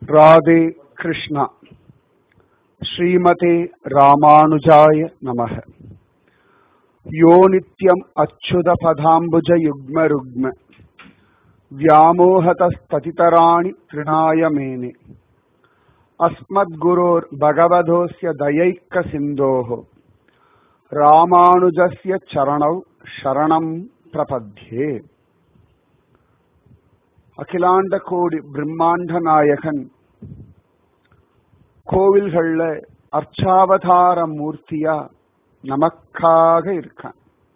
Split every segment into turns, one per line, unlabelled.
ராதே கிருஷ்ணா ஸ்ரீமதே ராமானுஜாய நமக யோ நித்யம் அச்சுத பதாம்புஜ யுக்ம ருக்ம व्यामोहतस्ततितराणि तृणाय मेने अस्मद्गुरोर्भगवधोऽस्य दयैकसिन्धोः ராமானுஜஸ்ய சரணௌ சரணம் பிரபத்யே அகிலாண்ட கோடி பிரம்மாண்ட நாயகன் கோவில்கள்ல அர்ச்சாவதார மூர்த்தியா நமக்காக இருக்கான்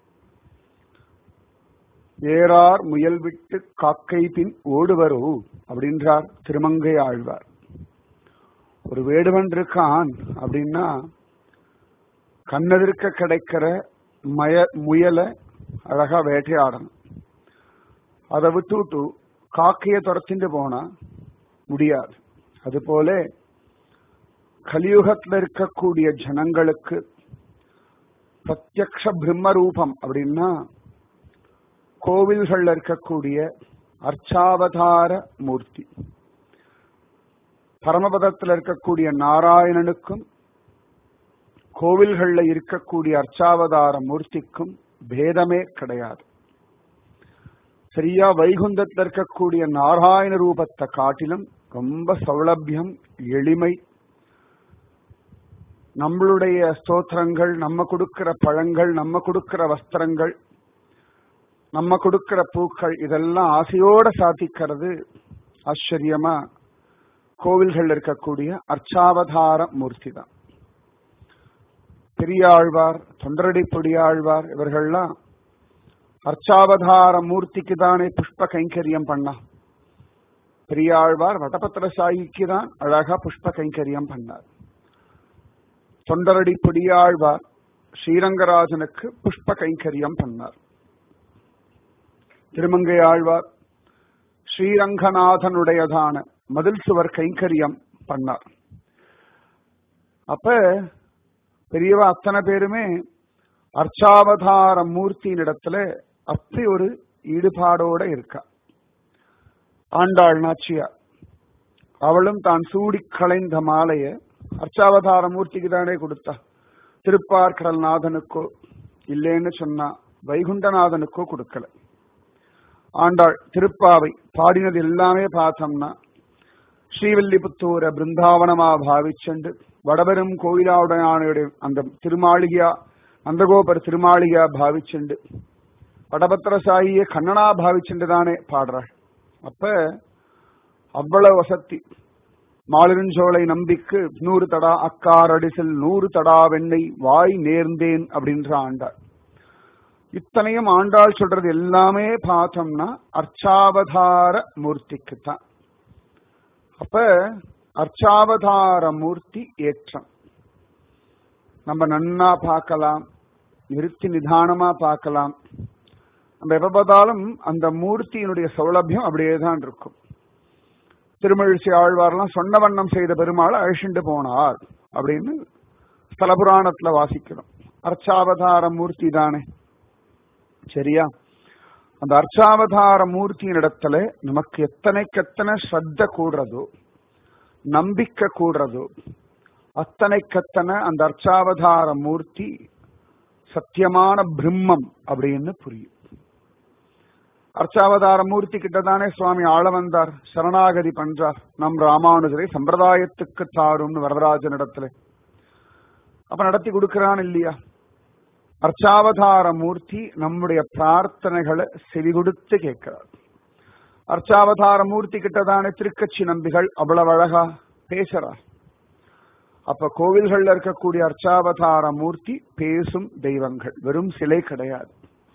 ஏறார் முயல் விட்டு காக்கை பின் ஓடுவரோ அப்படின்றார் திருமங்கை ஆழ்வார் ஒரு வேடுவன் இருக்கான் அப்படின்னா கண்ணெதிர்க்க கிடைக்கிற மய முயலை அழகா வேட்டையாடணும் அதை விட்டுவிட்டு காக்கைய துரத்திட்டு போனா முடியாது அதுபோல கலியுகத்தில் இருக்கக்கூடிய ஜனங்களுக்கு பிரத்யக்ஷ பிரம்ம ரூபம் அப்படின்னா கோவில்கள்ல இருக்கக்கூடிய அர்ச்சாவதார மூர்த்தி பரமபதத்தில் இருக்கக்கூடிய நாராயணனுக்கும் கோவில்கள்ல இருக்கக்கூடிய அர்ச்சாவதார மூர்த்திக்கும் பேதமே கிடையாது சரியா வைகுந்தத்தில் இருக்கக்கூடிய நாராயண ரூபத்தை காட்டிலும் ரொம்ப சௌலபியம் எளிமை நம்மளுடைய ஸ்தோத்திரங்கள் நம்ம கொடுக்கிற பழங்கள் நம்ம கொடுக்கிற வஸ்திரங்கள் நம்ம கொடுக்கிற பூக்கள் இதெல்லாம் ஆசையோட சாதிக்கிறது ஆச்சரியமா கோவில்கள் இருக்கக்கூடிய அர்ச்சாவதார மூர்த்தி தான் பெரியாழ்வார் தொண்டரடி பொடியாழ்வார் இவர்கள்லாம் அர்ச்சாவதார மூர்த்திக்கு தானே புஷ்ப கைங்கரியம் பண்ணா பெரியாழ்வார் வடபத்திர சாயிக்கு தான் அழகா புஷ்ப கைங்கரியம் பண்ணார் தொண்டரடி பொடியாழ்வார் ஸ்ரீரங்கராஜனுக்கு புஷ்ப கைங்கரியம் பண்ணார் திருமங்கை ஆழ்வார் ஸ்ரீரங்கநாதனுடையதான மதில் சுவர் கைங்கரியம் பண்ணார் அப்ப பெரியவா அத்தனை பேருமே அர்ச்சாவதார மூர்த்தியின் இடத்துல அப்படி ஒரு ஈடுபாடோட இருக்கா ஆண்டாள் நாச்சியார் அவளும் தான் சூடி களைந்த மாலைய அர்ச்சாவதார மூர்த்திக்கு தானே கொடுத்தா திருப்பார்கடல் நாதனுக்கோ இல்லைன்னு சொன்னா வைகுண்டநாதனுக்கோ கொடுக்கல ஆண்டாள் திருப்பாவை பாடினது எல்லாமே பார்த்தோம்னா ஸ்ரீவில்லிபுத்தூர பிருந்தாவனமா பாவிச்சுண்டு வடபெரும் கோயிலாவுடைய அந்த திருமாளிகையா நந்தகோபர் திருமாளிகையா பாவிச்சுண்டு வடபத்திர சாயிய கண்ணனா பாவிச்சுண்டு தானே பாடுறாள் அப்ப அவ்வளவு வசத்தி மாலிருஞ்சோலை நம்பிக்கு நூறு தடா அக்காரடிசில் நூறு தடா வெண்ணெய் வாய் நேர்ந்தேன் அப்படின்ற ஆண்டாள் இத்தனையும் ஆண்டாள் சொல்றது எல்லாமே பார்த்தோம்னா அர்ச்சாவதார மூர்த்திக்கு தான் அப்ப அர்ச்சாவதார மூர்த்தி ஏற்றம் நம்ம நன்னா பார்க்கலாம் நிறுத்தி நிதானமா பார்க்கலாம் நம்ம எப்ப பார்த்தாலும் அந்த மூர்த்தியினுடைய சௌலபியம் அப்படியே தான் இருக்கும் திருமழிசை ஆழ்வார்லாம் சொன்ன வண்ணம் செய்த பெருமாளை அழிச்சுண்டு போனார் அப்படின்னு ஸ்தல புராணத்துல வாசிக்கிறோம் அர்ச்சாவதார மூர்த்தி தானே சரியா அந்த அர்ச்சாவதார மூர்த்தியின் இடத்துல நமக்கு எத்தனைக்கு எத்தனை ஸ்ரத்த கூடுறதோ நம்பிக்கை கூடுறதோ அத்தனைக்கத்தனை அந்த அர்ச்சாவதார மூர்த்தி சத்தியமான பிரம்மம் அப்படின்னு புரியும் அர்ச்சாவதார மூர்த்தி கிட்ட தானே சுவாமி ஆள வந்தார் சரணாகதி பண்றார் நம் ராமானுஜரை சம்பிரதாயத்துக்கு தாரும்னு வரதராஜன் இடத்துல அப்ப நடத்தி கொடுக்கிறான் இல்லையா அர்ச்சாவதார மூர்த்தி நம்முடைய பிரார்த்தனைகளை செவி கொடுத்து கேட்கிறார் அர்ச்சாவதார மூர்த்தி கிட்ட தானே திருக்கட்சி நம்பிகள் அவ்வளவு அழகா பேசுறார் அப்ப கோவில்கள்ல இருக்கக்கூடிய அர்ச்சாவதார மூர்த்தி பேசும் தெய்வங்கள் வெறும் சிலை கிடையாது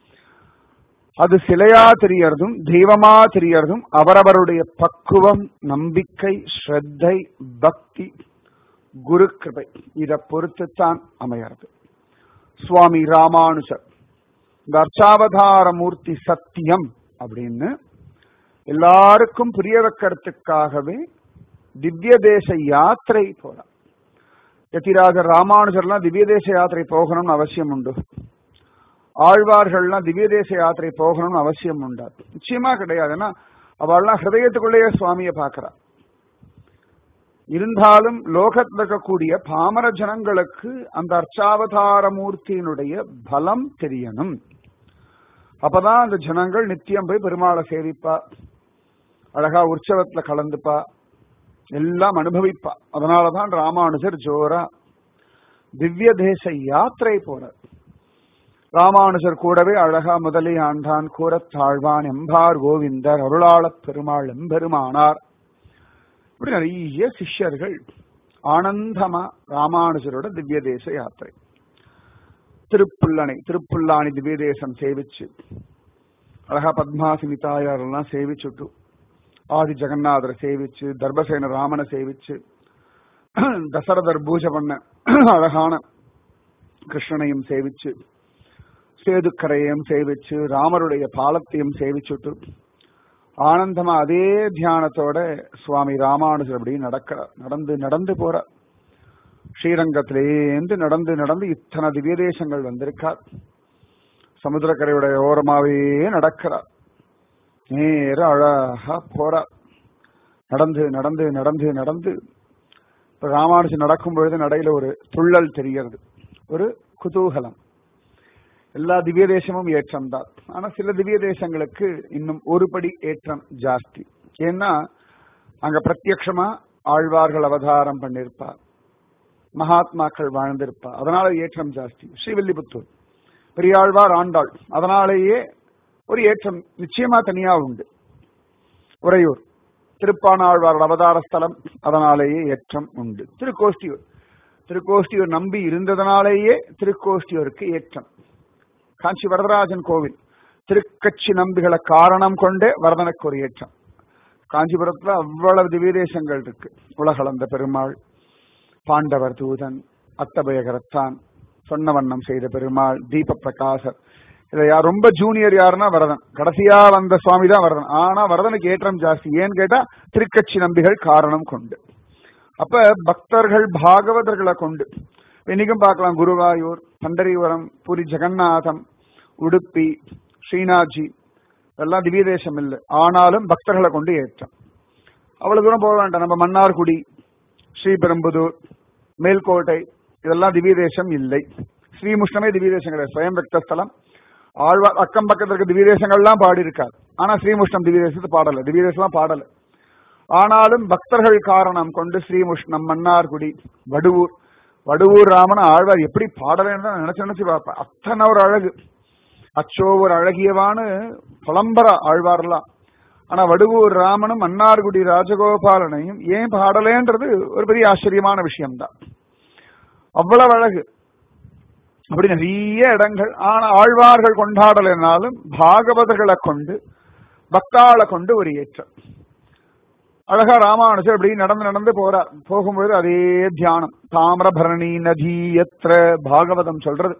அது சிலையா தெரியறதும் தெய்வமா தெரியறதும் அவரவருடைய பக்குவம் நம்பிக்கை ஸ்ரத்தை பக்தி குரு கிருபை இதை பொறுத்துத்தான் அமையறது சுவாமி ராமானுஜர் இந்த அர்ச்சாவதார மூர்த்தி சத்தியம் அப்படின்னு எல்லாருக்கும் புரிய வைக்கிறதுக்காகவே திவ்ய தேச யாத்திரை போறார் யதிராஜர் ராமானுஜர்லாம் திவ்ய தேச யாத்திரை போகணும்னு அவசியம் உண்டு ஆழ்வார்கள்லாம் திவ்ய தேச யாத்திரை போகணும்னு அவசியம் உண்டா நிச்சயமா கிடையாது ஏன்னா அவள்லாம் ஹிருதயத்துக்குள்ளேயே சுவாமியை பார்க்கறா இருந்தாலும் லோகத்தில் இருக்கக்கூடிய பாமர ஜனங்களுக்கு அந்த அர்ச்சாவதார மூர்த்தியினுடைய பலம் தெரியணும் அப்பதான் அந்த ஜனங்கள் நித்தியம் போய் பெருமாளை சேவிப்பா அழகா உற்சவத்துல கலந்துப்பா எல்லாம் அனுபவிப்பா அதனாலதான் ராமானுஜர் ஜோரா திவ்ய தேச யாத்திரை போறார் ராமானுஜர் கூடவே அழகா முதலி ஆண்டான் கூறத் தாழ்வான் எம்பார் கோவிந்தர் அருளாளப் பெருமாள் எம்பெருமானார் இப்படி நிறைய சிஷ்யர்கள் ஆனந்தமா ராமானுஜரோட திவ்ய தேச யாத்திரை திருப்புல்லணை திருப்புல்லாணி திவ்ய தேசம் சேவிச்சு அழகா பத்மாசினி தாயார் எல்லாம் சேவிச்சுட்டு ஆதி ஜெகநாதரை சேவிச்சு தர்பசேன ராமனை சேவிச்சு தசரதர் பூஜை பண்ண அழகான கிருஷ்ணனையும் சேவிச்சு சேதுக்கரையும் சேவிச்சு ராமருடைய பாலத்தையும் சேவிச்சுட்டு ஆனந்தமா அதே தியானத்தோட சுவாமி ராமானுஜர் அப்படி நடக்கிறார் நடந்து நடந்து போறார் ஸ்ரீரங்கத்திலேந்து நடந்து நடந்து இத்தனை திவ்ய தேசங்கள் வந்திருக்கார் சமுத்திரக்கரையுடைய ஓரமாவே நடக்கிறார் நேர அழகா போறார் நடந்து நடந்து நடந்து நடந்து இப்ப ராமானுஜன் நடக்கும் பொழுது நடையில ஒரு துள்ளல் தெரிகிறது ஒரு குதூகலம் எல்லா திவ்ய தேசமும் ஏற்றம் தான் ஆனா சில திவ்ய தேசங்களுக்கு இன்னும் ஒரு படி ஏற்றம் ஜாஸ்தி ஏன்னா அங்க பிரத்யக்ஷமா ஆழ்வார்கள் அவதாரம் பண்ணிருப்பார் மகாத்மாக்கள் வாழ்ந்திருப்பா அதனால ஏற்றம் ஜாஸ்தி ஸ்ரீவில்லிபுத்தூர் பெரியாழ்வார் ஆண்டாள் அதனாலேயே ஒரு ஏற்றம் நிச்சயமா தனியா உண்டு உறையூர் திருப்பானாழ்வார் அவதார ஸ்தலம் அதனாலேயே ஏற்றம் உண்டு திருக்கோஷ்டியூர் திருக்கோஷ்டியூர் நம்பி இருந்ததனாலேயே திருக்கோஷ்டியூருக்கு ஏற்றம் காஞ்சி வரதராஜன் கோவில் திருக்கட்சி நம்பிகளை காரணம் கொண்டே வரதனுக்கு ஒரு ஏற்றம் காஞ்சிபுரத்துல அவ்வளவு திவ்யதேசங்கள் இருக்கு உலகளந்த பெருமாள் பாண்டவர் தூதன் அத்தபயகரத்தான் சொன்ன வண்ணம் செய்த பெருமாள் தீப பிரகாசர் இதை யார் ரொம்ப ஜூனியர் யாருன்னா வரதன் கடைசியா வந்த சுவாமி தான் வரதன் ஆனா வரதனுக்கு ஏற்றம் ஜாஸ்தி ஏன்னு கேட்டா திருக்கட்சி நம்பிகள் காரணம் கொண்டு அப்ப பக்தர்கள் பாகவதர்களை கொண்டு இன்னைக்கும் பார்க்கலாம் குருவாயூர் பண்டரிபுரம் புரி ஜெகநாதம் உடுப்பி ஸ்ரீநாத்ஜி இதெல்லாம் திவ்ய தேசம் இல்லை ஆனாலும் பக்தர்களை கொண்டு ஏற்றம் அவ்வளவு தூரம் போக வேண்டாம் நம்ம மன்னார்குடி ஸ்ரீபெரும்புதூர் மேல்கோட்டை இதெல்லாம் திவ்ய தேசம் இல்லை ஸ்ரீமுஷ்ணமே திவ்ய தேசம் கிடையாது ஸ்வயம் வியக்த ஸ்தலம் ஆழ்வார் அக்கம் பக்கத்துல இருக்க திவ்ய தேசங்கள்லாம் பாடி இருக்கார் ஆனா ஸ்ரீமுஷ்ணம் திவ்ய தேசத்து பாடல திவ்ய தேசம் பாடல ஆனாலும் பக்தர்கள் காரணம் கொண்டு ஸ்ரீமுஷ்ணம் மன்னார்குடி வடுவூர் வடுவூர் ராமன் ஆழ்வார் எப்படி பாடலன்னு தான் நினைச்சு நினைச்சு பார்ப்பேன் அத்தனை ஒரு அழகு அச்சோ ஒரு அழகியவான்னு புலம்பர ஆழ்வார்லாம் ஆனா வடுவூர் ராமனும் மன்னார்குடி ராஜகோபாலனையும் ஏன் பாடலேன்றது ஒரு பெரிய ஆச்சரியமான விஷயம்தான் அவ்வளவு அழகு அப்படி நிறைய இடங்கள் ஆனா ஆழ்வார்கள் கொண்டாடலைனாலும் பாகவதர்களை கொண்டு பக்தாளை கொண்டு ஒரு ஏற்றம் அழகா ராமானுஜர் அப்படி நடந்து நடந்து போறார் போகும்போது அதே தியானம் தாமிரபரணி நதி எத்திர பாகவதம் சொல்றது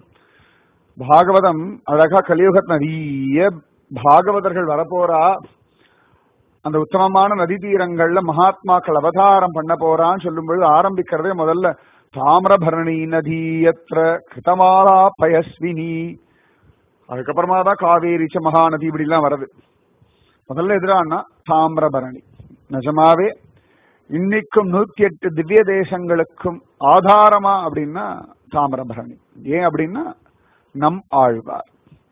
பாகவதம் அழகா கலியுகத் நிறைய பாகவதர்கள் வரப்போறா அந்த உத்தமமான நதி தீரங்கள்ல மகாத்மாக்கள் அவதாரம் பண்ண போறான்னு சொல்லும்பொழுது ஆரம்பிக்கிறதே முதல்ல தாமிரபரணி நதி எத்திர கிருதமாலா பயஸ்வினி அதுக்கப்புறமா தான் காவேரி ச மகாநதி இப்படி எல்லாம் வருது முதல்ல எதிரானா தாமிரபரணி நிஜமாவே இன்னைக்கும் நூத்தி எட்டு திவ்ய தேசங்களுக்கும் ஆதாரமா அப்படின்னா தாமிரபரணி ஏன் அப்படின்னா நம் ஆழ்வார்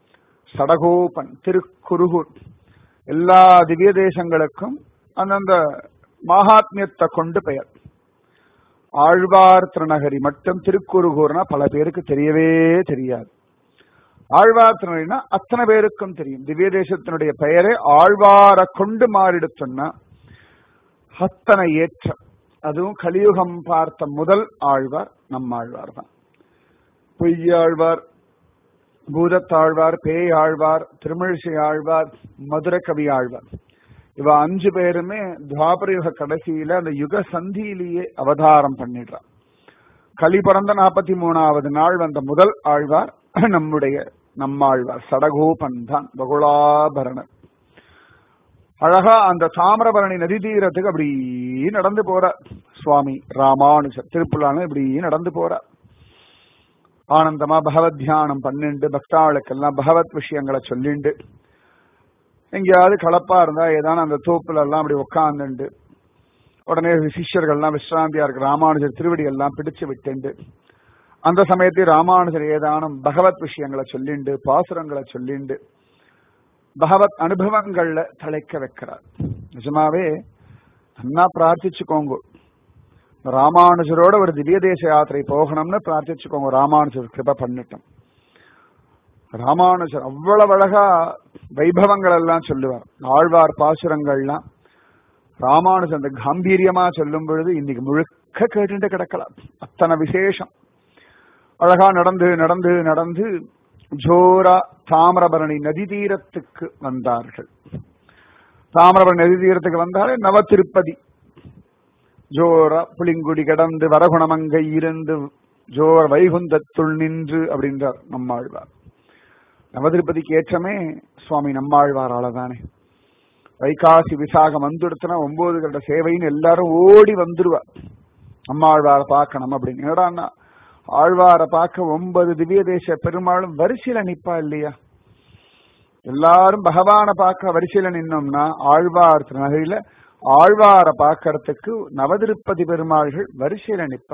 சடகோபன் திருக்குருகூர் எல்லா திவ்ய தேசங்களுக்கும் அந்தந்த மகாத்மியத்தை கொண்டு பெயர் ஆழ்வார் திருநகரி மட்டும் திருக்குறுகூர்னா பல பேருக்கு தெரியவே தெரியாது ஆழ்வார் திருநகரினா அத்தனை பேருக்கும் தெரியும் திவ்ய தேசத்தினுடைய பெயரே ஆழ்வாரை கொண்டு மாறிடுத்துன்னா அத்தனை ஏற்றம் அதுவும் கலியுகம் பார்த்த முதல் ஆழ்வார் நம் ஆழ்வார் தான் பொய்யாழ்வார் பூதத்தாழ்வார் பேய் ஆழ்வார் திருமிழிசை ஆழ்வார் மதுர கவி ஆழ்வார் இவ அஞ்சு பேருமே துவாபர யுக கடைசியில அந்த யுக சந்தியிலேயே அவதாரம் பண்ணிடுறான் கலி பிறந்த நாற்பத்தி மூணாவது நாள் வந்த முதல் ஆழ்வார் நம்முடைய நம்மாழ்வார் சடகோபன் தான் பகுலாபரணர் அழகா அந்த தாமிரபரணி நதி தீரத்துக்கு அப்படி நடந்து போற சுவாமி ராமானுஜர் திருப்புலான இப்படி நடந்து போறார் ஆனந்தமா பகவத் தியானம் பண்ணிண்டு பக்தாளுக்கெல்லாம் பகவத் விஷயங்களை சொல்லிண்டு எங்கேயாவது கலப்பா இருந்தா ஏதான அந்த தோப்புல எல்லாம் அப்படி உட்காந்துண்டு உடனே சிஷ்யர்கள்லாம் விஸ்ராந்தியா இருக்கு ராமானுஜர் திருவடி எல்லாம் பிடிச்சு விட்டுண்டு அந்த சமயத்தில் ராமானுஜர் ஏதானும் பகவத் விஷயங்களை சொல்லிண்டு பாசுரங்களை சொல்லிண்டு பகவத் அனுபவங்கள்ல தலைக்க வைக்கிறார் நிஜமாவே நல்லா பிரார்த்திச்சுக்கோங்க ராமானுஜரோட ஒரு திவ்ய தேச யாத்திரை போகணும்னு பிரார்த்திச்சுக்கோங்க ராமானுஜர் கிருப பண்ணிட்டோம் ராமானுஜர் அவ்வளவு அழகா வைபவங்கள் எல்லாம் சொல்லுவார் ஆழ்வார் பாசுரங்கள்லாம் ராமானுஜர் அந்த கம்பீரியமா சொல்லும் பொழுது இன்னைக்கு முழுக்க கேட்டுட்டு கிடக்கலாம் அத்தனை விசேஷம் அழகா நடந்து நடந்து நடந்து ஜோரா தாமிரபரணி நதி தீரத்துக்கு வந்தார்கள் தாமிரபரணி நதி தீரத்துக்கு வந்தாலே நவ திருப்பதி ஜோரா புளிங்குடி கடந்து வரகுணமங்கை இருந்து ஜோர் வைகுந்தத்துள் நின்று அப்படின்றார் நம்மாழ்வார் நவதிருப்பதிக்கு ஏற்றமே சுவாமி நம்மாழ்வாரால தானே வைகாசி விசாகம் வந்துடுத்துனா ஒன்பது கண்ட சேவைன்னு எல்லாரும் ஓடி வந்துருவா அம்மாழ்வாரை பார்க்கணும் அப்படின்னு என்னடான்னா ஆழ்வாரை பார்க்க ஒன்பது திவ்ய தேச பெருமாளும் வரிசையில நிப்பா இல்லையா எல்லாரும் பகவான பார்க்க வரிசையில நின்னோம்னா ஆழ்வார் நகையில ஆழ்வாரை பார்க்கறதுக்கு நவதிருப்பதி பெருமாள்கள் வரிசையில நிப்பா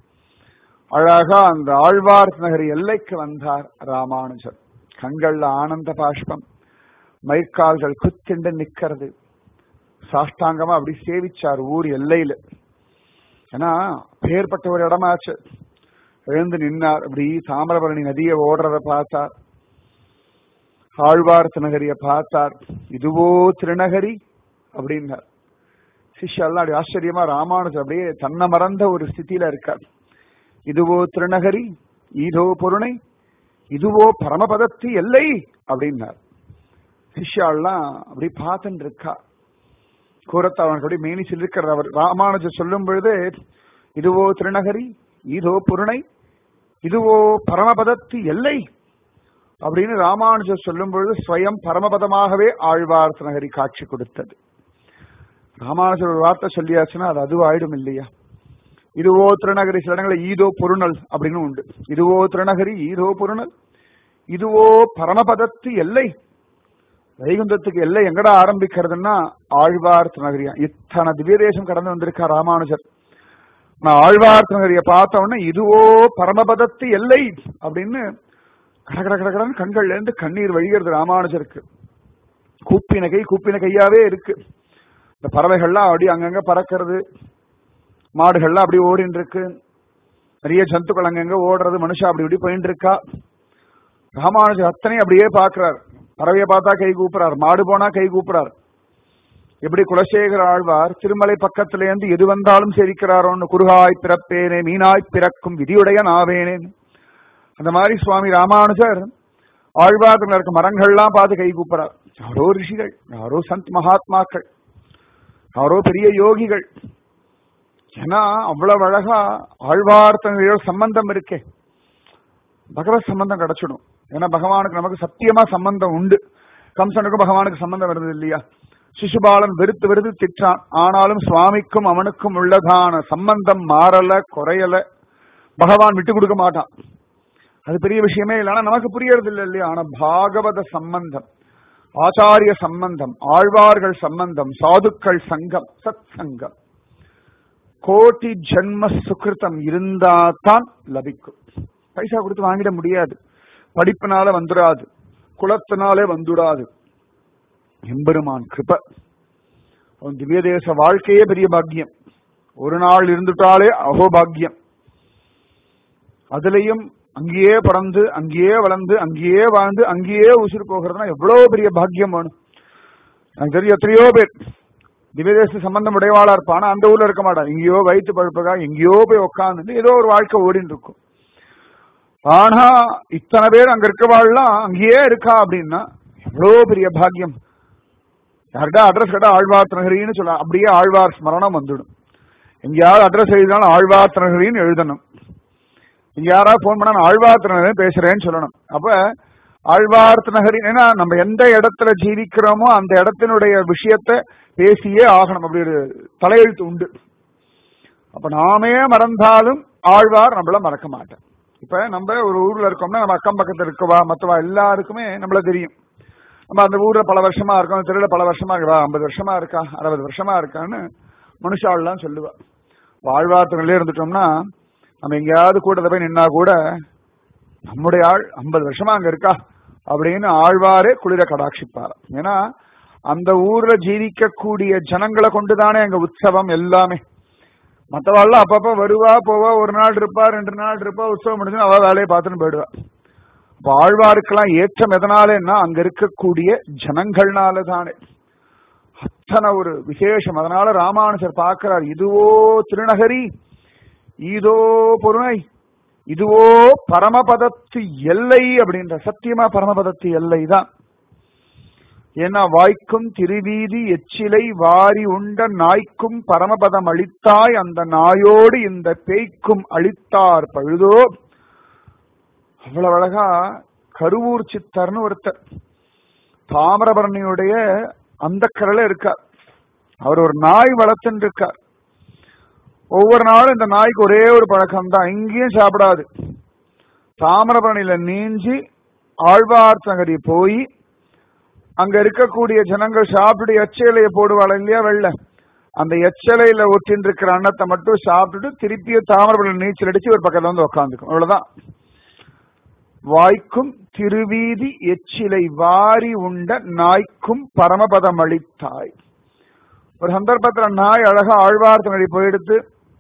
அழகா அந்த ஆழ்வார் நகர் எல்லைக்கு வந்தார் ராமானுஜர் கண்கள்ல ஆனந்த பாஷ்பம் மயிர்கால்கள் குத்திண்டு நிக்கிறது சாஷ்டாங்கமா அப்படி சேவிச்சார் ஊர் எல்லையில ஏன்னா பேர்பட்ட ஒரு இடமாச்சு எழுந்து நின்னார் அப்படி தாமிரபரணி நதியை ஓடுறத பார்த்தார் ஆழ்வார் திருநகரிய பார்த்தார் இதுவோ திருநகரி அப்படின்னார் சிஷ்யெல்லாம் அப்படி ஆச்சரியமா ராமானுஜர் அப்படியே தன்னை மறந்த ஒரு ஸ்திதியில இருக்கார் இதுவோ திருநகரி ஈதோ பொருணை இதுவோ பரமபதத்து எல்லை அப்படின்னார் சிஷ்யாள்லாம் அப்படி பார்த்துட்டு இருக்கா கூரத்தாவனுக்கு அப்படி மேனிசில் இருக்கிற அவர் ராமானுஜர் சொல்லும் பொழுது இதுவோ திருநகரி இதோ புருணை இதுவோ பரமபதத்து எல்லை அப்படின்னு ராமானுஜர் சொல்லும் பொழுது ஸ்வயம் பரமபதமாகவே ஆழ்வார் திருநகரி காட்சி கொடுத்தது ராமானுஜர் ஒரு வார்த்தை சொல்லியாச்சுன்னா அது அதுவாயிடும் இல்லையா இதுவோ திருநகரி சில இடங்களில் ஈதோ பொருணல் அப்படின்னு உண்டு இதுவோ திருநகரி ஈதோ பொருணல் இதுவோ பரமபதத்து எல்லை வைகுந்தத்துக்கு எல்லை எங்கடா ஆரம்பிக்கிறதுன்னா ஆழ்வார் திருநகரியா இத்தனை திவ்ய தேசம் கடந்து வந்திருக்கா ராமானுஜர் நான் ஆழ்வார் திருநகரிய பார்த்த உடனே இதுவோ பரமபதத்து எல்லை அப்படின்னு கடகட கடகடன்னு கண்கள்ல இருந்து கண்ணீர் வழிகிறது ராமானுஜருக்கு கூப்பின கை கூப்பின கையாவே இருக்கு இந்த பறவைகள்லாம் அப்படி அங்கங்க பறக்கிறது மாடுகள்லாம் அப்படி ஓடின்னு இருக்கு நிறைய ஜந்துக்கள் அங்கங்க ஓடுறது மனுஷா அப்படி இப்படி போயிட்டு இருக்கா ராமானுஜர் அத்தனை அப்படியே பாக்குறார் பறவையை பார்த்தா கை கூப்புறார் மாடு போனா கை கூப்புறார் எப்படி குலசேகர ஆழ்வார் திருமலை பக்கத்துல இருந்து எது வந்தாலும் சிரிக்கிறாரோன்னு குருகாய் பிறப்பேனே மீனாய் பிறக்கும் விதியுடைய நாவேனேன் அந்த மாதிரி சுவாமி ராமானுஜர் ஆழ்வாரத்தில் இருக்க மரங்கள்லாம் பார்த்து கை கூப்புறார் யாரோ ரிஷிகள் யாரோ சந்த் மகாத்மாக்கள் யாரோ பெரிய யோகிகள் ஏன்னா அவ்வளவு அழகா ஆழ்வார்த்தனையோ சம்பந்தம் இருக்கே பகவத் சம்பந்தம் கிடைச்சிடும் ஏன்னா பகவானுக்கு நமக்கு சத்தியமா சம்பந்தம் உண்டு கம்சனுக்கும் பகவானுக்கு சம்பந்தம் வருது இல்லையா சிசுபாலன் வெறுத்து வெறுத்து திட்டான் ஆனாலும் சுவாமிக்கும் அவனுக்கும் உள்ளதான சம்பந்தம் மாறல குறையல பகவான் விட்டு கொடுக்க மாட்டான் அது பெரிய விஷயமே இல்லை ஆனா நமக்கு புரியறது இல்லை இல்லையா ஆனா பாகவத சம்பந்தம் ஆச்சாரிய சம்பந்தம் ஆழ்வார்கள் சம்பந்தம் சாதுக்கள் சங்கம் சத் சங்கம் கோட்டி ஜென்ம சுகிருத்தம் இருந்தா தான் லபிக்கும் பைசா கொடுத்து வாங்கிட முடியாது படிப்பினால வந்துடாது குலத்தினாலே வந்துடாது எம்பெருமான் கிருப அவன் திவ்ய தேச வாழ்க்கையே பெரிய பாக்கியம் ஒரு நாள் இருந்துட்டாலே அகோபாக்கியம் அதுலயும் அங்கேயே பிறந்து அங்கேயே வளர்ந்து அங்கேயே வாழ்ந்து அங்கேயே உசுறு போகிறதுனா எவ்வளவு பெரிய பாக்கியம் வேணும் எனக்கு தெரியும் எத்தனையோ பேர் திவ்யதேச சம்பந்தம் உடையவாளா இருப்பான் அந்த ஊர்ல இருக்க மாட்டான் எங்கேயோ வயிற்று பழுப்புக்கா எங்கேயோ போய் உட்காந்து ஏதோ ஒரு வாழ்க்கை ஓடின்னு இருக்கும் ஆனா இத்தனை பேர் அங்க இருக்கவாள்லாம் அங்கேயே இருக்கா அப்படின்னா எவ்வளவு பெரிய பாக்கியம் யார்கிட்ட அட்ரஸ் கேட்டா ஆழ்வார் நகரின்னு சொல்ல அப்படியே ஆழ்வார் ஸ்மரணம் வந்துடும் எங்கேயாவது அட்ரஸ் எழுதினாலும் ஆழ்வார் நகரின்னு எழுதணும் இங்க யாராவது போன் பண்ணா நான் ஆழ்வார் நகரி பேசுறேன்னு சொல்லணும் அப்ப ஆழ்வார் நகரி ஏன்னா நம்ம எந்த இடத்துல ஜீவிக்கிறோமோ அந்த இடத்தினுடைய விஷயத்த பேசியே ஆகணும் அப்படி ஒரு தலையெழுத்து உண்டு அப்ப நாமே மறந்தாலும் ஆழ்வார் நம்மள மறக்க மாட்டேன் இப்ப நம்ம ஒரு ஊர்ல இருக்கோம்னா நம்ம அக்கம் பக்கத்துல இருக்கவா மற்றவா எல்லாருக்குமே நம்மள தெரியும் நம்ம அந்த ஊர்ல பல வருஷமா இருக்கோம் தெருவில் பல வருஷமா இருக்கா ஐம்பது வருஷமா இருக்கா அறுபது வருஷமா இருக்கான்னு மனுஷாள்லாம் சொல்லுவா வாழ்வார்த்தங்களே இருந்துட்டோம்னா நம்ம எங்கேயாவது கூட்டத்தை போய் நின்னா கூட நம்முடைய ஆள் ஐம்பது வருஷமா அங்க இருக்கா அப்படின்னு ஆழ்வாரே குளிர கடாட்சிப்பார் ஏன்னா அந்த ஊர்ல ஜீவிக்கக்கூடிய ஜனங்களை கொண்டுதானே அங்க உற்சவம் எல்லாமே மற்றவாள்லாம் அப்பப்ப வருவா போவா ஒரு நாள் இருப்பா ரெண்டு நாள் இருப்பா உற்சவம் முடிஞ்சு அவ வேலையை பார்த்துன்னு போயிடுவா அப்ப ஆழ்வாருக்கெல்லாம் ஏற்றம் எதனாலன்னா அங்க இருக்கக்கூடிய ஜனங்கள்னால தானே அத்தனை ஒரு விசேஷம் அதனால ராமானுஜர் பார்க்கிறார் இதுவோ திருநகரி இதோ பொருணை இதுவோ பரமபதத்து எல்லை அப்படின்ற சத்தியமா பரமபதத்து எல்லை தான் ஏன்னா வாய்க்கும் திருவீதி எச்சிலை வாரி உண்ட நாய்க்கும் பரமபதம் அளித்தாய் அந்த நாயோடு இந்த பேய்க்கும் அளித்தார் பழுதோ அவ்வளவு அழகா கருவூர் சித்தர்னு ஒருத்தர் தாமிரபரணியுடைய அந்த கரையில இருக்கார் அவர் ஒரு நாய் வளர்த்துன்னு இருக்கார் ஒவ்வொரு நாளும் இந்த நாய்க்கு ஒரே ஒரு பழக்கம் தான் எங்கேயும் சாப்பிடாது தாமிரபரணியில நீஞ்சி ஆழ்வார்த்தங்கரி போய் அங்க இருக்கக்கூடிய ஜனங்கள் சாப்பிட்டு எச்சலைய போடுவாள் இல்லையா வெள்ள அந்த எச்சலையில ஒட்டின்னு இருக்கிற அன்னத்தை மட்டும் சாப்பிட்டுட்டு திருப்பியும் தாமிரபரணி நீச்சல் அடிச்சு ஒரு பக்கத்துல வந்து உட்காந்துக்கும் அவ்வளவுதான் வாய்க்கும் திருவீதி எச்சிலை வாரி உண்ட நாய்க்கும் பரமபதம் அளித்தாய் ஒரு சந்தர்ப்பத்துல நாய் அழகா ஆழ்வார்த்தங்கடி போயிடுத்து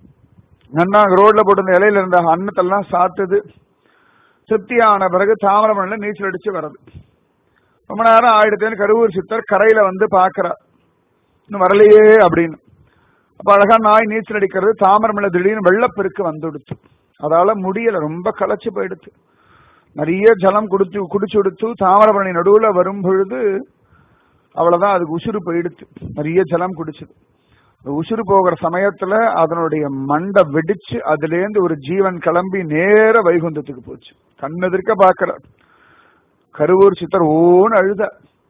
நன்னா ரோட்ல போட்டு இலையில இருந்த அன்னத்தெல்லாம் சாத்துது திருப்தியான பிறகு தாமிரபரணில நீச்சல் அடிச்சு வருது ரொம்ப நேரம் ஆயிடுத்தேன்னு கருவூர் சித்தர் கரையில வந்து பாக்குறார் இன்னும் வரலையே அப்படின்னு அப்ப அழகா நாய் நீச்சல் அடிக்கிறது தாமரமில்ல திடீர்னு வெள்ளப்பெருக்கு வந்துடுச்சு அதால முடியல ரொம்ப களைச்சு போயிடுச்சு நிறைய ஜலம் குடிச்சு குடிச்சு கொடுத்து தாமிரபரணி நடுவுல வரும் பொழுது அவ்வளவுதான் அதுக்கு உசுறு போயிடுச்சு நிறைய ஜலம் குடிச்சது உசுறு போகிற சமயத்துல அதனுடைய மண்டை வெடிச்சு அதுல இருந்து ஒரு ஜீவன் கிளம்பி நேர வைகுந்தத்துக்கு போச்சு கண்ணெதிர்க்க பாக்குறார் கருவூர் சித்தர் ஓன்னு அழுத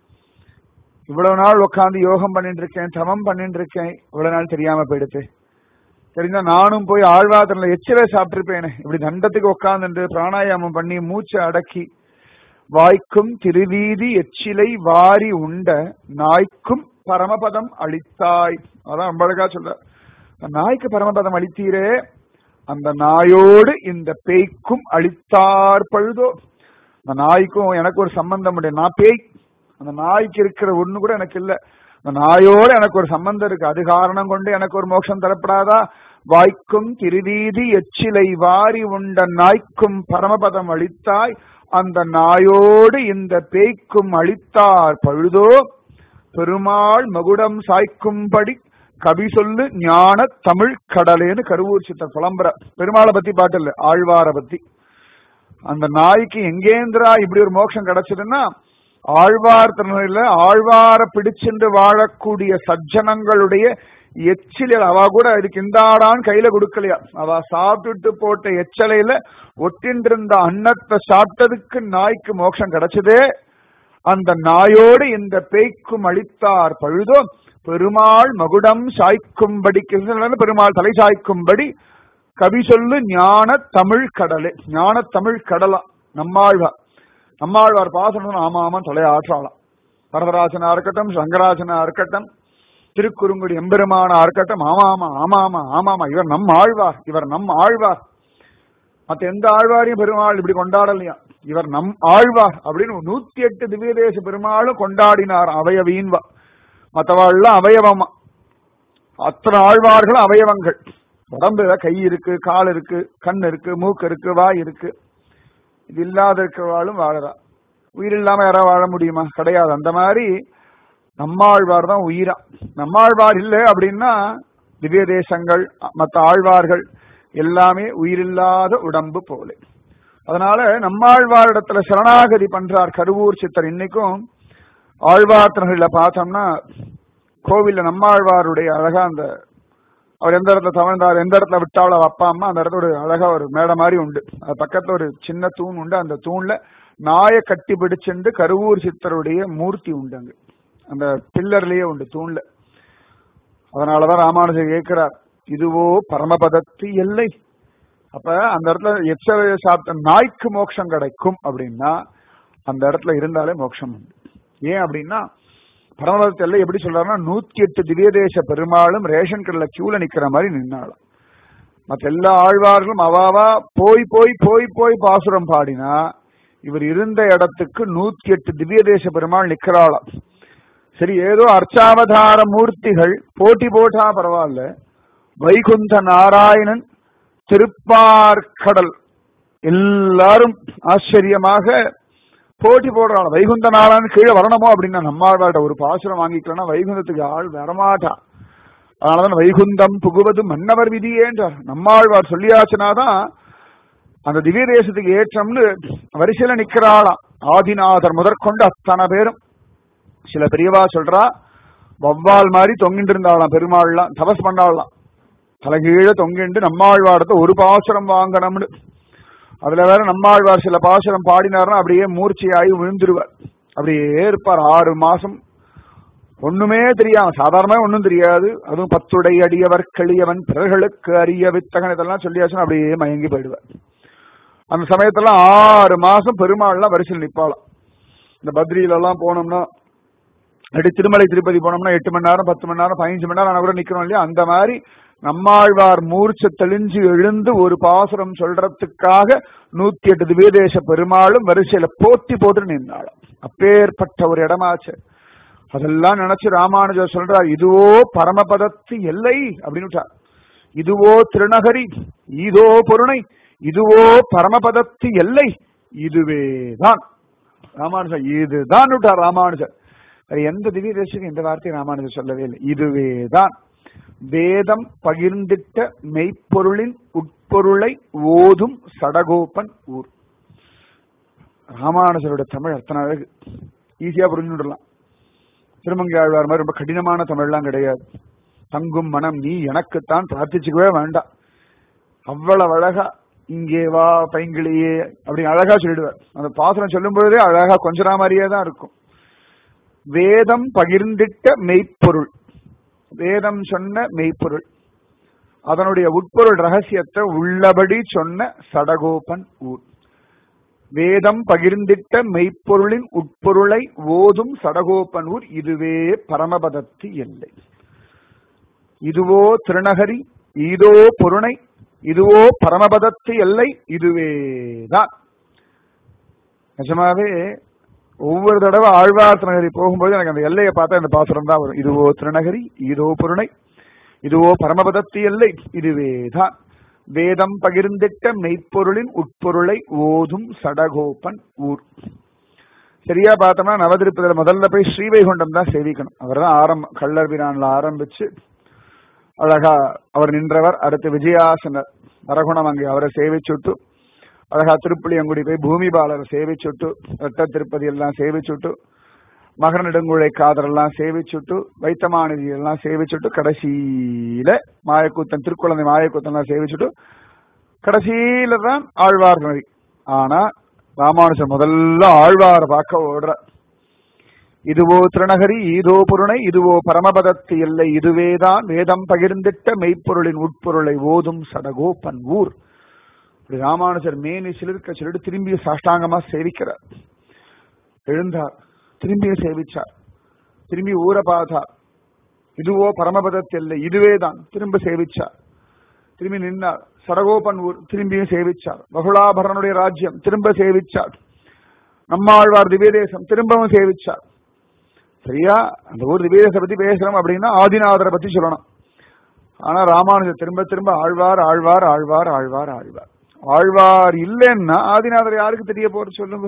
இவ்வளவு நாள் உட்காந்து யோகம் பண்ணிட்டு இருக்கேன் தமம் பண்ணிட்டு இருக்கேன் இவ்வளவு நாள் தெரியாம போயிடுச்சு தெரிஞ்சா நானும் போய் ஆழ்வாத்திரல எச்சிலை சாப்பிட்டிருப்பேனே இப்படி தண்டத்துக்கு உட்காந்துட்டு பிராணாயாமம் பண்ணி மூச்சை அடக்கி வாய்க்கும் திருவீதி எச்சிலை வாரி உண்ட நாய்க்கும் பரமபதம் அளித்தாய் அதான் ரொம்ப அழகா சொல்ற நாய்க்கு பரமபதம் அளித்தீரே அந்த நாயோடு இந்த பேய்க்கும் அளித்தார் பழுதோ அந்த நாய்க்கும் எனக்கு ஒரு சம்பந்தம் உண்டு நான் பேய் அந்த நாய்க்கு இருக்கிற ஒண்ணு கூட எனக்கு இல்ல அந்த நாயோட எனக்கு ஒரு சம்பந்தம் இருக்கு அது காரணம் கொண்டு எனக்கு ஒரு மோட்சம் தரப்படாதா வாய்க்கும் திருவீதி எச்சிலை வாரி உண்ட நாய்க்கும் பரமபதம் அளித்தாய் அந்த நாயோடு இந்த பேய்க்கும் அளித்தார் பழுதோ பெருமாள் மகுடம் சாய்க்கும்படி கவி சொல்லு ஞான தமிழ் கடலேன்னு கருவூர் சித்தர் புலம்புற பெருமாளை பத்தி பாட்டு இல்ல ஆழ்வார பத்தி அந்த நாய்க்கு எங்கேந்திரா இப்படி ஒரு மோட்சம் கிடைச்சதுன்னா ஆழ்வார் திருநிலையில ஆழ்வார பிடிச்சென்று வாழக்கூடிய சஜ்ஜனங்களுடைய எச்சிலில் அவ கூட இதுக்கு இந்தாடான்னு கையில கொடுக்கலையா அவ சாப்பிட்டுட்டு போட்ட எச்சலையில ஒட்டின்றிருந்த அன்னத்தை சாப்பிட்டதுக்கு நாய்க்கு மோட்சம் கிடைச்சதே அந்த நாயோடு இந்த பேய்க்கும் அளித்தார் பழுதோ பெருமாள் மகுடம் சாய்க்கும்படி பெருமாள் தலை சாய்க்கும்படி கவி சொல்லு ஞான தமிழ் கடலே ஞான தமிழ் கடலா நம்மாழ்வார் நம்மாழ்வார் பாசனம் ஆமா ஆமா தலைய ஆற்றாளாம் வரதராஜனா இருக்கட்டும் சங்கராஜனா இருக்கட்டும் திருக்குறுங்குடி எம்பெருமானா இருக்கட்டும் ஆமா ஆமா ஆமா ஆமா ஆமா ஆமா இவர் நம் ஆழ்வார் இவர் நம் ஆழ்வார் மத்த எந்த ஆழ்வாரையும் பெருமாள் இப்படி கொண்டாடலையா இவர் நம் ஆழ்வார் அப்படின்னு நூத்தி எட்டு திவ்யதேச பெருமாளும் கொண்டாடினார் அவயவீன்வா மற்றவாள்லாம் அவயவமா அத்தனை ஆழ்வார்களும் அவயவங்கள் உடம்புல கை இருக்கு கால் இருக்கு கண் இருக்கு மூக்கு இருக்கு வாய் இருக்கு இது இல்லாத இருக்கிறவாளும் வாழறா உயிர் இல்லாம யாராவது வாழ முடியுமா கிடையாது அந்த மாதிரி நம்மாழ்வார் தான் உயிரா நம்மாழ்வார் இல்லை அப்படின்னா திவ்ய தேசங்கள் மற்ற ஆழ்வார்கள் எல்லாமே உயிரில்லாத உடம்பு போல அதனால நம்மாழ்வாரிடத்துல சரணாகதி பண்றார் கருவூர் சித்தர் இன்னைக்கும் ஆழ்வார்த்தனர்கள பார்த்தோம்னா கோவில்ல நம்மாழ்வாருடைய அழகா அந்த அவர் எந்த இடத்துல தவழ்ந்தார் எந்த இடத்துல விட்டாலும் அவ அப்பா அம்மா அந்த இடத்துல ஒரு அழகா ஒரு மேடை மாதிரி உண்டு அது பக்கத்துல ஒரு சின்ன தூண் உண்டு அந்த தூண்ல நாயை கட்டி பிடிச்சிருந்து கருவூர் சித்தருடைய மூர்த்தி உண்டு அங்க அந்த பில்லர்லயே உண்டு தூண்ல அதனாலதான் ராமானுஜர் கேட்கிறார் இதுவோ பரமபதத்து எல்லை அப்ப அந்த இடத்துல எச்சரைய சாப்பிட்ட நாய்க்கு மோட்சம் கிடைக்கும் அப்படின்னா அந்த இடத்துல இருந்தாலே மோட்சம் உண்டு ஏன் அப்படின்னா பரமபதத்தை எல்லாம் எப்படி சொல்றாருன்னா நூத்தி எட்டு திவ்யதேச பெருமாளும் ரேஷன் கடையில கியூல நிக்கிற மாதிரி நின்னாலும் மற்ற எல்லா ஆழ்வார்களும் அவாவா போய் போய் போய் போய் பாசுரம் பாடினா இவர் இருந்த இடத்துக்கு நூத்தி எட்டு திவ்யதேச பெருமாள் நிக்கிறாளாம் சரி ஏதோ அர்ச்சாவதார மூர்த்திகள் போட்டி போட்டா பரவாயில்ல வைகுந்த நாராயணன் திருப்பார்கடல் எல்லாரும் ஆச்சரியமாக போட்டி போடுறாங்க வைகுந்த நாராயணன் கீழே வரணுமோ அப்படின்னா நம்மாழ்வாட்ட ஒரு பாசுரம் வாங்கிக்கலன்னா வைகுந்தத்துக்கு ஆள் வரமாட்டா அதனாலதான் வைகுந்தம் புகுவது மன்னவர் விதியேன்றார் நம்மாழ்வார் சொல்லியாச்சுனாதான் அந்த திவ்ய தேசத்துக்கு ஏற்றம்னு வரிசையில நிக்கிறாளாம் ஆதிநாதர் முதற்கொண்டு அத்தனை பேரும் சில பெரியவா சொல்றா வவ்வால் மாதிரி தொங்கிட்டு இருந்தாளாம் பெருமாள்லாம் தபஸ் பண்ணாலாம் தலைகீழ தொங்கிண்டு நம்மாழ்வாரத்தை ஒரு பாசுரம் வாங்கணும்னு அதுல வேற நம்மாழ்வார் சில பாசுரம் பாடினார்னா அப்படியே மூர்ச்சையாகி விழுந்துருவார் அப்படியே இருப்பார் ஆறு மாசம் ஒண்ணுமே தெரியாம சாதாரணமா ஒண்ணும் தெரியாது அதுவும் பத்துடை அடியவர் களியவன் பிறர்களுக்கு அரிய வித்தகன் இதெல்லாம் சொல்லியாச்சுன்னா அப்படியே மயங்கி போயிடுவார் அந்த சமயத்துல ஆறு மாசம் பெருமாள்லாம் வரிசையில் நிப்பாளாம் இந்த பத்ரியில எல்லாம் போனோம்னா அப்படி திருமலை திருப்பதி போனோம்னா எட்டு மணி நேரம் பத்து மணி நேரம் பதினஞ்சு மணி நேரம் ஆனா கூட நிக்கிறோம் இல்லையா அந்த மாதிரி நம்மாழ்வார் மூர்ச்ச தெளிஞ்சு எழுந்து ஒரு பாசுரம் சொல்றதுக்காக நூத்தி எட்டு திவ்யதேச பெருமாளும் வரிசையில போட்டி போட்டு நின்றாலும் அப்பேற்பட்ட ஒரு இடமாச்சு அதெல்லாம் நினைச்சு ராமானுஜர் சொல்றார் இதுவோ பரமபதத்து எல்லை அப்படின்னு இதுவோ திருநகரி இதோ பொருணை இதுவோ பரமபதத்து எல்லை இதுவேதான் ராமானுஜர் இதுதான் விட்டார் ராமானுஜர் எந்த திவ்ய தேசத்துக்கு இந்த வார்த்தையை ராமானுஜர் சொல்லவே இல்லை இதுவேதான் வேதம் பகிர்ந்திட்ட மெய்ப்பொருளின் உட்பொருளை ஓதும் சடகோபன் ஊர் ராமானுஜரோட தமிழ் அத்தனை அழகு ஈஸியா புரிஞ்சுடலாம் திருமங்கை ஆழ்வார் மாதிரி ரொம்ப கடினமான தமிழ்லாம் கிடையாது தங்கும் மனம் நீ எனக்குத்தான் பிரார்த்திச்சுக்கவே வேண்டாம் அவ்வளவு அழகா இங்கே வா பைங்கிளியே அப்படி அழகா சொல்லிடுவார் அந்த பாசனம் சொல்லும் பொழுதே அழகா கொஞ்சரா மாதிரியே தான் இருக்கும் வேதம் பகிர்ந்திட்ட மெய்ப்பொருள் வேதம் சொன்ன மெய்ப்பொருள் அதனுடைய உட்பொருள் ரகசியத்தை உள்ளபடி சொன்ன சடகோபன் ஊர் வேதம் பகிர்ந்திட்ட மெய்ப்பொருளின் உட்பொருளை ஓதும் சடகோபன் ஊர் இதுவே பரமபதத்து எல்லை இதுவோ திருநகரி இதோ பொருணை இதுவோ பரமபதத்து எல்லை இதுவேதான் நிஜமாவே ஒவ்வொரு தடவை ஆழ்வார் திருநகரி போகும்போது எனக்கு அந்த எல்லையை பார்த்தா இந்த பாசுரம் தான் வரும் இதுவோ திருநகரி இதோ பொருணை இதுவோ பரமபதத்து எல்லை இதுவேதான் வேதம் பகிர்ந்திட்ட மெய்ப்பொருளின் உட்பொருளை ஓதும் சடகோபன் ஊர் சரியா பார்த்தோம்னா நவதிருப்பதில் முதல்ல போய் ஸ்ரீவைகுண்டம் தான் சேவிக்கணும் அவர் தான் ஆரம்பம் கள்ளர் பிரான்ல ஆரம்பிச்சு அழகா அவர் நின்றவர் அடுத்து விஜயாசனர் நரகுணம் அங்கே அவரை சேவிச்சுட்டு அழகா திருப்புளியங்குடி போய் பூமிபாலரை சேவிச்சுட்டு ரெட்ட திருப்பதி எல்லாம் சேவிச்சுட்டு மகர நெடுங்குழை காதரெல்லாம் சேவிச்சுட்டு வைத்தமாநிதி எல்லாம் சேவிச்சுட்டு கடைசியில மாயக்கூத்தன் திருக்குழந்தை மாயக்கூத்தன் எல்லாம் சேவிச்சுட்டு கடைசியில தான் ஆழ்வார் நதி ஆனா ராமானுஜர் முதல்ல ஆழ்வார பார்க்க ஓடுற இதுவோ திருநகரி இதோ பொருணை இதுவோ பரமபதத்து எல்லை இதுவேதான் வேதம் பகிர்ந்திட்ட மெய்ப்பொருளின் உட்பொருளை ஓதும் சடகோப்பன் ஊர் இப்படி ராமானுஜர் மேனி சிலிர்க்க சொல்லிட்டு திரும்பி சாஷ்டாங்கமா சேவிக்கிறார் எழுந்தார் திரும்பியும் சேவிச்சார் திரும்பி ஊரை பார்த்தார் இதுவோ பரமபதத்து எல்லை இதுவேதான் திரும்ப சேவிச்சார் திரும்பி நின்றார் சடகோபன் ஊர் திரும்பியும் சேவிச்சார் பகுலாபரனுடைய ராஜ்யம் திரும்ப சேவிச்சார் நம்மாழ்வார் திவ்யதேசம் திரும்பவும் சேவிச்சார் சரியா அந்த ஊர் திவ்யதேச பத்தி பேசுறோம் அப்படின்னா ஆதிநாதரை பத்தி சொல்லணும் ஆனா ராமானுஜர் திரும்ப திரும்ப ஆழ்வார் ஆழ்வார் ஆழ்வார் ஆழ்வார் ஆழ்வார் ஆழ்வார் இல்லைன்னா ஆதிநாதர் யாருக்கு தெரிய போறது சொல்லுங்க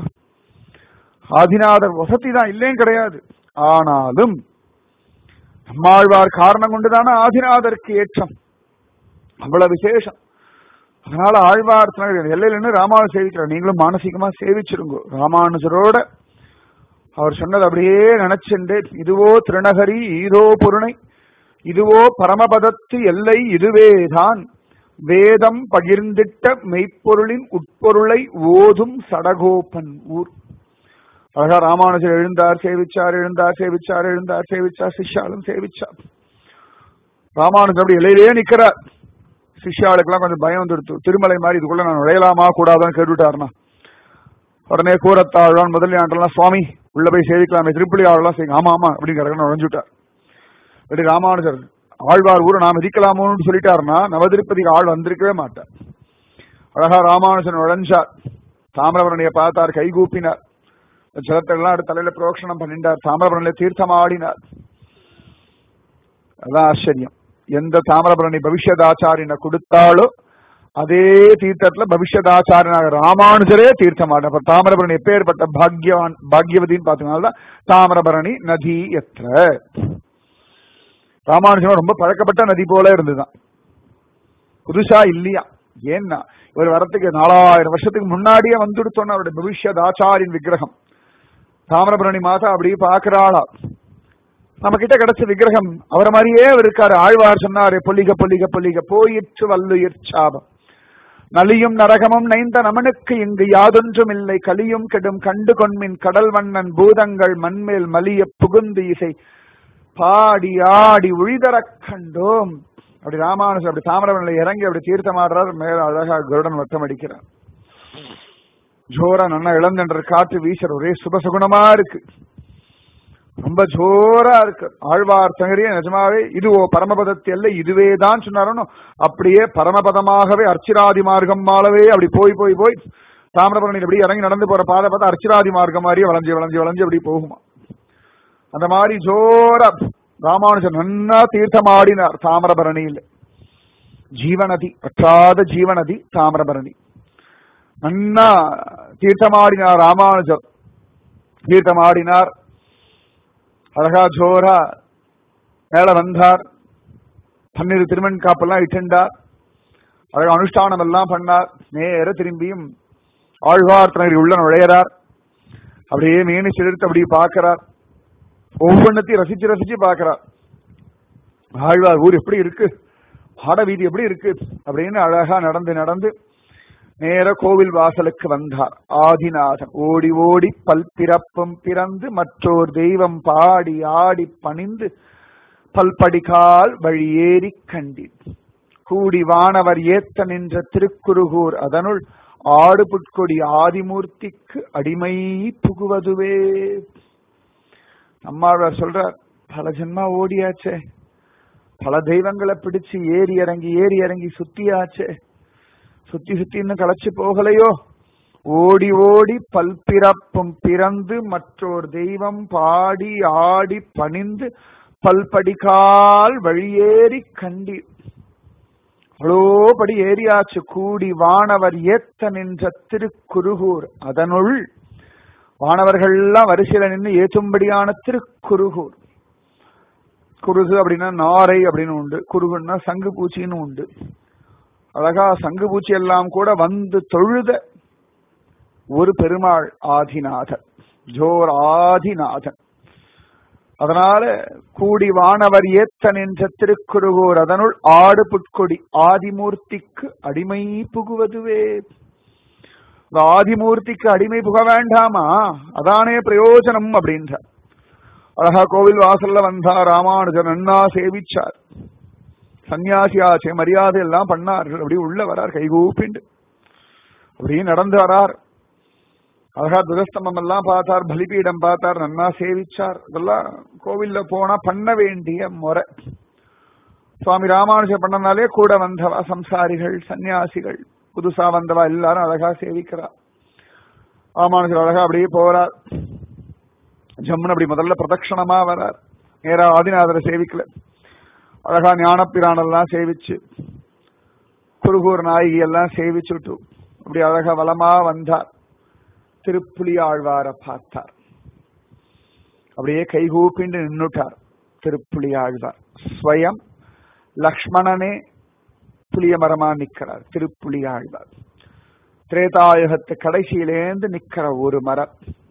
ஆதிநாதர் வசதி தான் இல்லைன்னு கிடையாது ஆனாலும் நம்மாழ்வார் காரணம் கொண்டுதானே ஆதிநாதருக்கு ஏற்றம் அவ்வளவு விசேஷம் அதனால ஆழ்வார் எல்லையில நின்று ராமானுஜர் சேவிக்கிறார் நீங்களும் மானசீகமா சேவிச்சிருங்க ராமானுஜரோட அவர் சொன்னது அப்படியே நினைச்சுண்டு இதுவோ திருநகரி இதோ பொருணை இதுவோ பரமபதத்து எல்லை இதுவேதான் வேதம் பகிர்ந்திட்ட மெய்ப்பொருளின் உட்பொருளை ஓதும் சடகோபன் ஊர் அழகா ராமானுஜர் எழுந்தார் சேவிச்சார் எழுந்தார் சேவிச்சார் எழுந்தார் சேவிச்சார் சிஷ்யாலும் சேவிச்சார் ராமானுஜர் அப்படி எல்லையிலேயே நிக்கிறார் சிஷ்யாளுக்கெல்லாம் கொஞ்சம் பயம் வந்துடுத்து திருமலை மாதிரி இதுக்குள்ள நான் நுழையலாமா கூடாதான்னு கேட்டுட்டாருனா உடனே கூறத்தாழ்வான் முதலியாண்டெல்லாம் சுவாமி உள்ள போய் சேவிக்கலாமே திருப்பலி ஆளெல்லாம் செய்யுங்க ஆமா ஆமா அப்படின்னு கடற்கரை நுழைஞ்சுட்டார் இப்படி ராமானுஜர் ஆழ்வார் ஊரை நாம் மிதிக்கலாமோன்னு சொல்லிட்டாருன்னா நவதிருப்பதிக்கு ஆள் வந்திருக்கவே மாட்டார் அழகா ராமானுஜன் நுழைஞ்சார் தாமிரபரணியை பார்த்தார் கைகூப்பினார் ஜலத்தெல்லாம் எடுத்து தலையில புரோக்ஷணம் பண்ணிட்டார் தாமிரபரணியில தீர்த்தம் ஆடினார் அதான் ஆச்சரியம் எந்த தாமிரபரணி பவிஷ்யதாச்சாரியனை கொடுத்தாலோ அதே தீர்த்தத்துல பவிஷ்யதாச்சாரியனாக ராமானுஜரே தீர்த்தம் ஆடினார் அப்ப தாமிரபரணி எப்பேற்பட்ட பாக்யவான் பாக்யவதின்னு பார்த்தீங்கன்னா தாமிரபரணி நதி எത്ര ராமானுஜன் ரொம்ப பழக்கப்பட்ட நதி போல இருந்துதான் புதுசா இல்லையா ஏன்னா இவர் வரத்துக்கு நாலாயிரம் வருஷத்துக்கு முன்னாடியே வந்துடுத்தோன்னு அவருடைய பவிஷ்யத் ஆச்சாரின் விக்கிரகம் தாமிரபரணி மாதா அப்படியே பாக்குறாளா நம்ம கிட்ட கிடைச்ச விக்கிரகம் அவரை மாதிரியே அவர் இருக்காரு ஆழ்வார் சொன்னாரு பொல்லிக பொல்லிக பொல்லிக போயிற்று வல்லுயிர் சாபம் நலியும் நரகமும் நைந்த நமனுக்கு இங்கு யாதொன்றும் இல்லை கலியும் கெடும் கண்டு கொன்மின் கடல் வண்ணன் பூதங்கள் மண்மேல் மலிய புகுந்து இசை பாடி ஆடி உழிதரக் கண்டோம் அப்படி ராமானுஜர் அப்படி தாமிரவனில் இறங்கி அப்படி தீர்த்தமாடுறார் மேல அழகா கருடன் வட்டம் அடிக்கிறார் ஜோரா நன்னா இளந்தன்ற காற்று வீசுற ஒரே சுபசுகுணமா இருக்கு ரொம்ப ஜோரா இருக்கு ஆழ்வார் தங்கரிய நிஜமாவே இது ஓ பரமபதத்தி அல்ல இதுவே தான் சொன்னாரோ அப்படியே பரமபதமாகவே அர்ச்சிராதி மார்க்கம் மாலவே அப்படி போய் போய் போய் தாமிரபரணி அப்படி இறங்கி நடந்து போற பாதை பார்த்தா அர்ச்சிராதி மார்க்கம் மாதிரியே வளைஞ்சு வளைஞ்சு வளைஞ்சு அப்படி போகுமா அந்த மாதிரி ஜோரா ராமானுஜன் நன்னா தீர்த்தமாடினார் தாமிரபரணியில் ஜீவநதி வற்றாத ஜீவநதி தாமிரபரணி நன்னா தீர்த்தமாடினார் ராமானுஜர் தீர்த்தமாடினார் அழகா ஜோரா மேல வந்தார் பன்னிரு திருமண் காப்பெல்லாம் இட்டுண்டார் அழகா அனுஷ்டானம் எல்லாம் பண்ணார் நேர திரும்பியும் ஆழ்வார் தனரி உள்ள நுழையிறார் அப்படியே மேனி சிலிர்த்து அப்படியே பார்க்கிறார் ஒவ்வொன்றத்தையும் ரசிச்சு ரசிச்சு பார்க்கிறார் ஆழ்வார் ஊர் எப்படி இருக்கு ஆட வீதி எப்படி இருக்கு அப்படின்னு அழகா நடந்து நடந்து நேர கோவில் வாசலுக்கு வந்தார் ஆதிநாதன் ஓடி ஓடி பல்பிறப்பும் பிறந்து மற்றோர் தெய்வம் பாடி ஆடி பணிந்து பல்படிகால் வழியேறி கண்டி கூடி வானவர் ஏத்த நின்ற திருக்குறுகூர் அதனுள் ஆடு புட்கொடி ஆதிமூர்த்திக்கு அடிமை புகுவதுவே நம்மாழ்வார் சொல்றார் பல ஜென்மா ஓடியாச்சே பல தெய்வங்களை பிடிச்சு ஏறி இறங்கி ஏறி இறங்கி சுத்தியாச்சே சுத்தி சுத்தி இன்னும் களைச்சு போகலையோ ஓடி ஓடி பல்பிறப்பும் பிறந்து மற்றோர் தெய்வம் பாடி ஆடி பணிந்து பல்படிகால் வழியேறி கண்டி அவ்வளோபடி ஏறியாச்சு கூடி வானவர் ஏத்த நின்ற திருக்குருகூர் அதனுள் வானவர்கள்லாம் வரிசையில நின்று ஏற்றும்படியான திருக்குருகூர் குருகு அப்படின்னா நாரை அப்படின்னு உண்டு குருகுன்னா சங்கு பூச்சின்னு உண்டு அழகா சங்கு பூச்சி எல்லாம் கூட வந்து தொழுத ஒரு பெருமாள் ஆதிநாதன் ஜோர் ஆதிநாதன் அதனால கூடி வானவர் ஏத்த நின்ற திருக்குறுகூர் அதனுள் ஆடு புட்கொடி ஆதிமூர்த்திக்கு அடிமை புகுவதுவே இந்த ஆதிமூர்த்திக்கு அடிமை புக வேண்டாமா அதானே பிரயோஜனம் அப்படின்ற அழகா கோவில் வாசல்ல வந்தா ராமானுஜர் நன்னா சேவிச்சார் சன்னியாசியாச்சே மரியாதை எல்லாம் பண்ணார்கள் அப்படி உள்ள வரார் கைகூப்பிண்டு அப்படியே நடந்து வரார் அழகா துரஸ்தம்பம் எல்லாம் பார்த்தார் பலிபீடம் பார்த்தார் நன்னா சேவிச்சார் இதெல்லாம் கோவில்ல போனா பண்ண வேண்டிய முறை சுவாமி ராமானுஜர் பண்ணனாலே கூட வந்தவா சம்சாரிகள் சன்னியாசிகள் புதுசா வந்தவா எல்லாரும் அழகா சேவிக்கிறார் ராமானுஜர் அழகா அப்படியே போறார் ஜம்முன்னு அப்படி முதல்ல பிரதட்சணமா வரார் நேரா ஆதிநாதரை சேவிக்கல அழகா ஞானப்பிரானெல்லாம் சேவிச்சு குருகூர் நாயகி எல்லாம் சேவிச்சுட்டு அப்படி அழகா வளமா வந்தார் திருப்புலி ஆழ்வார பார்த்தார் அப்படியே கைகூப்பிண்டு நின்னுட்டார் திருப்புலி ஆழ்வார் ஸ்வயம் லக்ஷ்மணனே புளிய மரமா நிக்கிறார் திருப்புலி ஆழ்வார் திரேதாயுகத்து கடைசியிலேந்து நிக்கிற ஒரு மரம்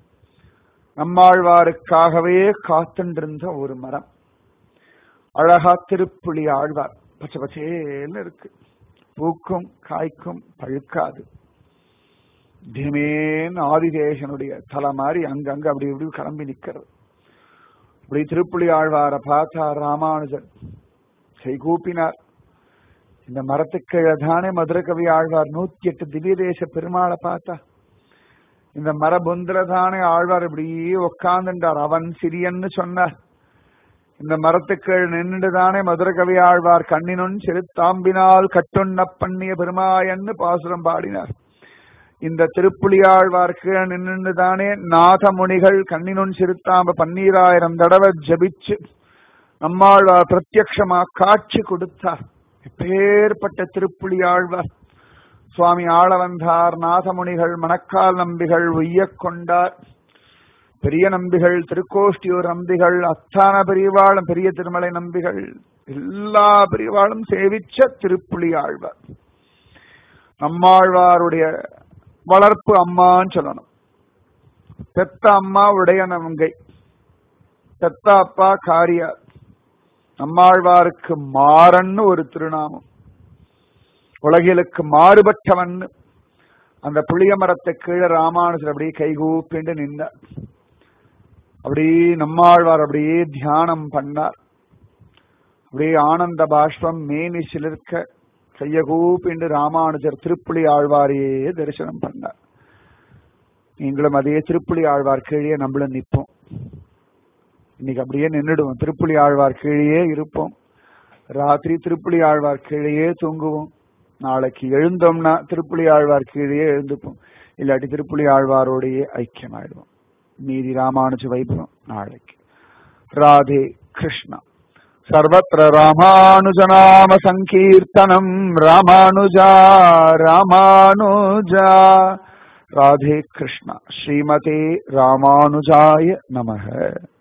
நம்மாழ்வாருக்காகவே காத்துண்டிருந்த ஒரு மரம் அழகா திருப்புலி ஆழ்வார் பச்சை பச்சேன்னு இருக்கு பூக்கும் காய்க்கும் பழுக்காது திமேன் ஆதிதேசனுடைய தலை மாதிரி அங்கங்க அப்படி இப்படி கிளம்பி நிக்கிறது அப்படி திருப்புலி ஆழ்வார பார்த்தா ராமானுஜர் கை கூப்பினார் இந்த மரத்துக்கு தானே மதுரகவி ஆழ்வார் நூத்தி எட்டு திவ்ய தேச பெருமாளை பார்த்தா இந்த மரபொந்தில தானே ஆழ்வார் இப்படியே உட்கார்ந்துட்டார் அவன் சிறியன்னு சொன்னார் இந்த மரத்துக்கு நின்று தானே மதுர கவி ஆழ்வார் கண்ணினுன் சிறுத்தாம்பினால் கட்டுண்ண பண்ணிய பெருமாயன்னு பாசுரம் பாடினார் இந்த திருப்புலி ஆழ்வார் கீழே நின்று தானே நாதமுனிகள் கண்ணினுன் சிறுத்தாம்ப பன்னீராயிரம் தடவை ஜபிச்சு நம்மாழ்வார் பிரத்யக்ஷமா காட்சி கொடுத்தார் எப்பேற்பட்ட திருப்புலி ஆழ்வார் சுவாமி ஆளவந்தார் நாதமுனிகள் மணக்கால் நம்பிகள் உய்யக் கொண்டார் பெரிய நம்பிகள் திருக்கோஷ்டியூர் நம்பிகள் அத்தான பெரியவாளும் பெரிய திருமலை நம்பிகள் எல்லா பெரியவாளும் சேவிச்ச திருப்புலி ஆழ்வார் நம்மாழ்வாருடைய வளர்ப்பு அம்மான்னு சொல்லணும் பெத்த அம்மா உடைய நங்கை பெத்த அப்பா காரியார் நம்மாழ்வாருக்கு மாறன்னு ஒரு திருநாமம் உலகிலுக்கு மாறுபட்டவன் அந்த புளிய மரத்தை கீழே ராமானுஜர் அப்படியே கைகூப்பிண்டு நின்றார் அப்படியே நம்மாழ்வார் அப்படியே தியானம் பண்ணார் அப்படியே ஆனந்த பாஷ்பம் மேனி சிலிர்க்க கைய கூப்பிண்டு ராமானுஜர் திருப்புலி ஆழ்வாரையே தரிசனம் பண்ணார் நீங்களும் அதே திருப்புலி ஆழ்வார் கீழே நம்மளும் நிற்போம் இன்னைக்கு அப்படியே நின்றுடுவோம் திருப்புலி ஆழ்வார் கீழே இருப்போம் ராத்திரி திருப்புலி ஆழ்வார் கீழே தூங்குவோம் நாளைக்கு எழுந்தோம்னா திருப்புலி ஆழ்வார் கீழே எழுந்துப்போம் இல்லாட்டி திருப்புலி ஆழ்வாரோடையே ஐக்கியமாயிடுவோம் மீதி ராமானுஜ வைபவம் நாளைக்கு ராதே கிருஷ்ணா सर्वत्र रामानुजनाम सङ्कीर्तनम् रामानुजा रामानुजा राधे कृष्ण श्रीमते रामानुजाय नमः